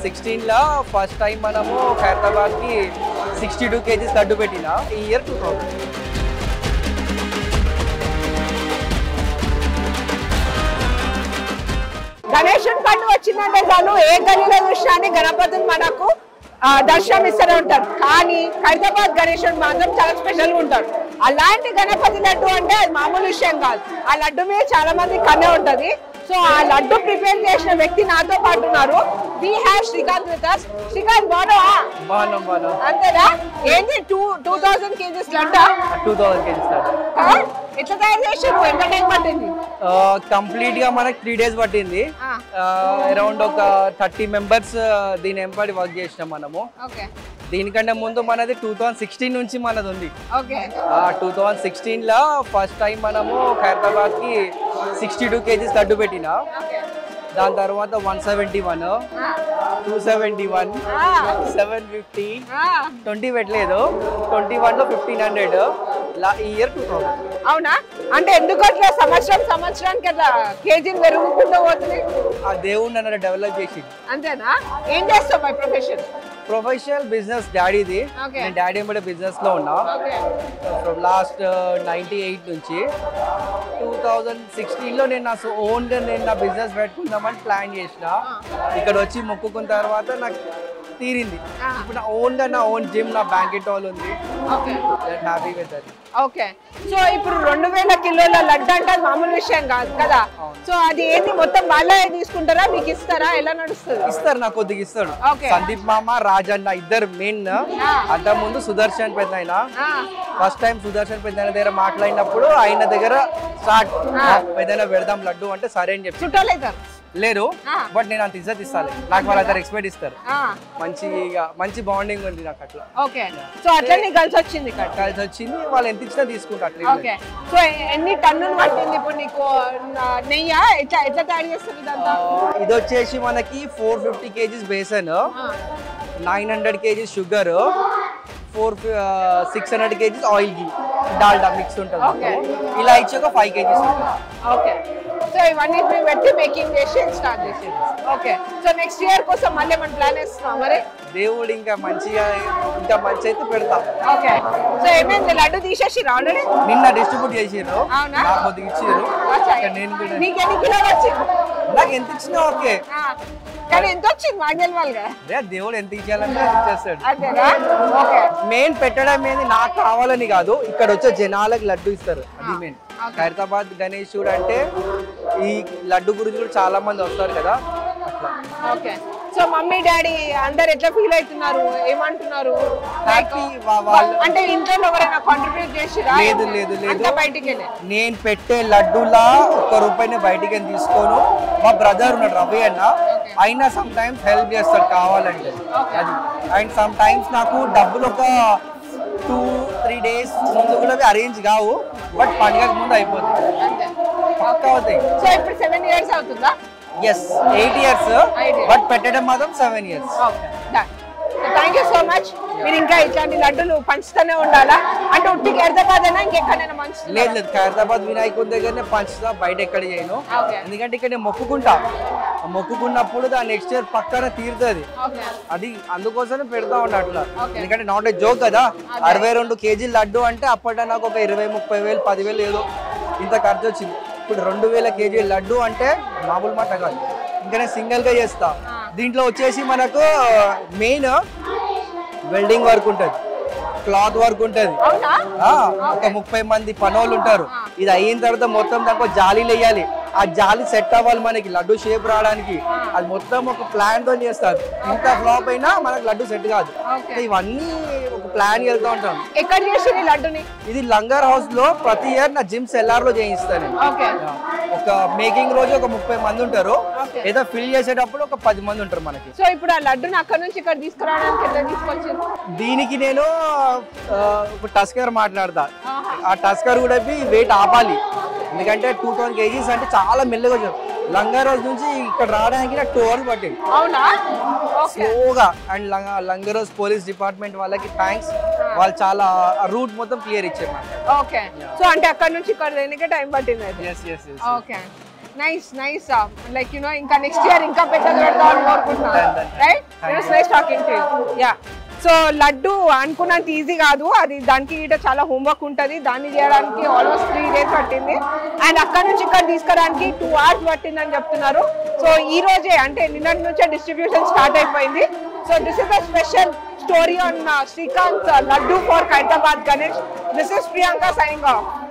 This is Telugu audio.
సిక్స్టీన్ లో ఫస్ట్ టైం మనము హైదరాబాద్ కి సిక్స్టీ టూ కేజీస్ లడ్డు పెట్టిన ఈ ఇయర్ టూ థౌసండ్ గణేశుని పండుగ వచ్చిందంటే చాలు ఏ గదిలో చూసినా గణపతిని మనకు ఆ, దర్శనం ఇస్తూనే ఉంటారు కానీ హైదరాబాద్ గణేశుడు మాత్రం చాలా స్పెషల్ గా ఉంటాడు అలాంటి గణపతి లడ్డు అంటే అది మామూలు విషయం కాదు ఆ లడ్డు మీద చాలా మంది కన్నే ఉంటది సో ఆ లడ్డు ప్రిపేర్ చేసిన వ్యక్తి నాతో పాటు ఉన్నారు we have Srikanth with us Srikanth బాగున్నావా బాగున్నాం బాగున్నాం అంతేనా ఏంది టూ టూ థౌసండ్ కేజీస్ లడ్డా టూ థౌసండ్ కేజీస్ లడ్డు ఆ? ఎట్లా తయారు చేసారు ఎంత టైం పట్టింది కంప్లీట్ గా మనకి త్రీ డేస్ పట్టింది ఆ. అరౌండ్ ఒక థర్టీ మెంబర్స్ దీని ఎంపడి వర్క్ చేసినాం మనము ఓకే దీనికంటే ముందు మనది టూ థౌసండ్ సిక్స్టీన్ నుంచి మనది ఉంది ఓకే టూ థౌసండ్ సిక్స్టీన్ లో ఫస్ట్ టైం మనము హైదరాబాద్ కి సిక్స్టీ టూ కేజీస్ లడ్డు పెట్టిన ఓకే దాని తర్వాత one seventy one two seventy one seven fifty twenty పెట్టలేదు ట్వంటీ వన్ లో ఫిఫ్టీన్ హండ్రెడ్ ఈ ఇయర్ టూ థౌసండ్ అవునా అంటే ఎందుకు అట్లా సంవత్సరం సంవత్సరానికి అట్లా కేజీలు పెరుగుకుంటూ పోతుంది ఆ దేవుడిని అన్నట్టు డెవలప్ చేసి అంతేనా ఏం చేస్తావు మై ప్రొఫెషన్ ప్రొఫెషనల్ బిజినెస్ డాడీది Okay. నేను డాడీ ఎంబడే బిజినెస్ లో ఉన్నా okay from last ninety eight నుంచి టూ థౌజండ్ సిక్స్టీన్లో నేను నా ఓన్ నేను నా బిజినెస్ పెట్టుకుందామని ప్లాన్ చేసిన ఇక్కడ వచ్చి మొక్కుకున్న తర్వాత నాకు తీరింది Ah. ఇప్పుడు నా ఓన్గా నా ఓన్ జిమ్ నా బ్యాంకెట్ హాల్ ఉంది ఓకే హ్యాపీ విత్ అది ఓకే సో ఇప్పుడు రెండు వేల కిలోల లడ్డు అంటే అది మామూలు విషయం కాదు కదా సో అది ఏంది మొత్తం వాళ్ళే తీసుకుంటారా మీకు ఇస్తారా ఎలా నడుస్తుంది ఇస్తారు నాకు కొద్దిగా ఇస్తాడు Okay. సందీప్ మామ రాజన్న ఇద్దరు మెయిన్ అంత ముందు సుదర్శన్ పెద్ద ఆ, ఫస్ట్ టైం సుదర్శన్ పెద్ద దగ్గర మాట్లాడినప్పుడు ఆయన దగ్గర స్టార్ట్ పెద్దన పెడదాం లడ్డు అంటే సరే అని చెప్పి చుట్టాలు అవుతారు లేరు Ah. బట్ నేను అంత ఇజ్జత్ ఇస్తాను నాకు వాళ్ళ దగ్గర ఎక్స్పెక్ట్ ఇస్తారు ఆ, మంచిగా మంచి బాండింగ్ ఉంది నాకు అట్లా ఓకే సో అట్లనే కలిసి వచ్చింది ఇక్కడ కలిసి వచ్చింది వాళ్ళు ఎంత ఇచ్చినా తీసుకుంటా అట్లా ఓకే సో ఎన్ని టన్నులు పట్టింది ఇప్పుడు నీకు ఆ, నెయ్యి ఎట్లా ఎట్లా తయారు చేస్తుంది ఇదంతా ఆ, ఇది వచ్చేసి మనకి ఫోర్ ఫిఫ్టీ కేజీస్ బేసన్ ఆ, nine hundred KGs sugar four six hundred KGs oil ghee Dalda mix ఉంటుంది Okay. ఇలా ఇచ్చి ఒక ఫైవ్ కేజీస్ ఓకే సో ఇవన్నీ మేము పెట్టి మేకింగ్ చేసి స్టార్ట్ చేసేది ఓకే సో నెక్స్ట్ ఇయర్ కోసం మళ్ళీ మనం ప్లాన్ వేస్తున్నాం మరి దేవుడు ఇంకా మంచిగా ఇంకా మంచి అయితే పెడతా ఓకే సో ఏమైంది లడ్డు తీసేసి ఆల్రెడీ నిన్న డిస్ట్రిబ్యూట్ చేసిర్రు అవునా? నాకు కొద్దిగా ఇచ్చిర్రు ఇంకా నేను కూడా నీకు ఎన్ని కిలోలు వచ్చింది నాకు ఎంత ఇచ్చినా ఓకే ఆ, కానీ ఎంత వచ్చింది మాకు తెలియాలిగా అదే దేవుడు ఎంత ఇచ్చేయాలంటే అది ఇచ్చేస్తాడు అంతేనా ఓకే మెయిన్ పెట్టడం ఏంది నాకు కావాలని కాదు ఇక్కడ వచ్చే జనాలకు లడ్డు ఇస్తారు అది మెయిన్ Okay. ఖైరతాబాద్ గణేశుడు అంటే ఈ లడ్డు గురించి కూడా చాలా మంది వస్తారు కదా అట్లా ఓకే సో మమ్మీ డాడీ అందరు ఎట్లా ఫీల్ అవుతున్నారు ఏమంటున్నారు హ్యాపీ వాళ్ళు అంటే ఇంట్లో ఎవరైనా కాంట్రిబ్యూట్ చేసిరా లేదు, లేదు, లేదు. అంతా బయటికి వెళ్ళే నేను పెట్టే లడ్డూలా ఒక్క రూపాయిని బయటికి ఏం తీసుకోను మా బ్రదర్ ఉన్నాడు రవి అన్న అయినా సమ్ టైమ్స్ హెల్ప్ చేస్తాడు కావాలంటే అది అండ్ సమ్ టైమ్స్ నాకు డబ్బులు ఒక టూ త్రీ డేస్ ముందు కూడా అరేంజ్ కావు బట్ పండుగకు ముందు అయిపోతుంది అంతే పక్కా అవుతాయి సో ఇప్పుడు సెవెన్ ఇయర్స్ అవుతుందా yes eight years Eight years. But పెట్టడం మాత్రం seven years okay done thank you so much మీరు ఇంకా ఇట్లాంటి లడ్డులు పంచుతూనే ఉండాలా అంటే ఉట్టికి ఎడదబాదైనా ఇంకెక్కడైనా మంచి లేదు లేదు ఖైరతాబాద్ వినాయకుడి దగ్గరనే పంచుతా బయట ఎక్కడ చేయను ఓకే ఎందుకంటే ఇక్కడ నేను మొక్కుకుంటా మొక్కుకున్నప్పుడు దాని నెక్స్ట్ ఇయర్ పక్కన తీరుతుంది ఓకే అది అందుకోసమే పెడతా ఉన్నా అట్లా ఎందుకంటే నాట్ ఏ జోక్ కదా అరవై రెండు కేజీలు లడ్డు అంటే అప్పట్లో నాకు ఒక ఇరవై ముప్పై వేలు పదివేలు ఏదో ఇంత ఖర్చు వచ్చింది ఇప్పుడు రెండు వేల కేజీ లడ్డు అంటే మామూలు మాట కాదు ఇంకా నేను సింగిల్ గా చేస్తా దీంట్లో వచ్చేసి మనకు మెయిన్ వెల్డింగ్ వర్క్ ఉంటుంది క్లాత్ వర్క్ ఉంటుంది అవునా ఆ, ఒక ముప్పై మంది పనోళ్ళు ఉంటారు ఇది అయిన తర్వాత మొత్తం దాంట్లో జాలీలు వేయాలి ఆ జాలి సెట్ అవ్వాలి మనకి లడ్డు షేప్ రావడానికి అది మొత్తం ఒక ప్లాన్ తో చేస్తారు ఇంత ఫ్లాప్ అయినా మనకు లడ్డు సెట్ కాదు ఓకే ఇవన్నీ ఒక ప్లాన్ వెళ్తూ ఉంటాం ఎక్కడ చేసింది లడ్డుని ఇది లంగర్ హౌస్ లో ప్రతి ఇయర్ నా జిమ్ సెల్లార్ లో చేయిస్తాను నేను. ఓకే ఒక మేకింగ్ రోజు ఒక ముప్పై మంది ఉంటారు Okay. ఏదో ఫిల్ చేసేటప్పుడు ఒక పది మంది ఉంటారు మనకి సో ఇప్పుడు ఆ లడ్డుని అక్కడ నుంచి ఇక్కడ తీసుకురావడానికి ఎట్లా తీసుకొచ్చింది దీనికి నేను ఆ, ఒక టస్కర్ మాట్లాడతా ఆ టస్కర్ కూడా వెయిట్ ఆపాలి ఎందుకంటే టూ థౌసండ్ కేజీస్ అంటే చాలా మెల్లగా వచ్చారు లంగారోజ్ నుంచి ఇక్కడ రావడానికి నాకు టూ అవర్స్ పట్టింది అవునా ఓకే స్లోగా అండ్ లంగరోజ్ పోలీస్ డిపార్ట్మెంట్ వాళ్ళకి థ్యాంక్స్ వాళ్ళు చాలా రూట్ మొత్తం క్లియర్ ఇచ్చారు నాకు ఓకే సో అంటే అక్కడ నుంచి ఇక్కడ దేనికే టైం పట్టింది అయితే yes yes okay nice nice like you know ఇంకా నెక్స్ట్ ఇయర్ ఇంకా పెద్దగా పెడతామని కోరుకుంటున్నాను right nice talking to ya so laddu అనుకున్నంత ఈజీ కాదు అది దానికి ఇట చాలా హోంవర్క్ ఉంటుంది దాన్ని చేయడానికి ఆల్మోస్ట్ త్రీ డేస్ పట్టింది అండ్ అక్కడ నుంచి ఇక్కడ తీసుకురావడానికి టూ అవర్స్ పట్టిందని చెప్తున్నారు సో ఈ రోజే అంటే నిన్నటి నుంచే డిస్ట్రిబ్యూషన్ స్టార్ట్ అయిపోయింది so this is the special story on Srikanth laddu for Hyderabad Ganesh this is Priyanka signing of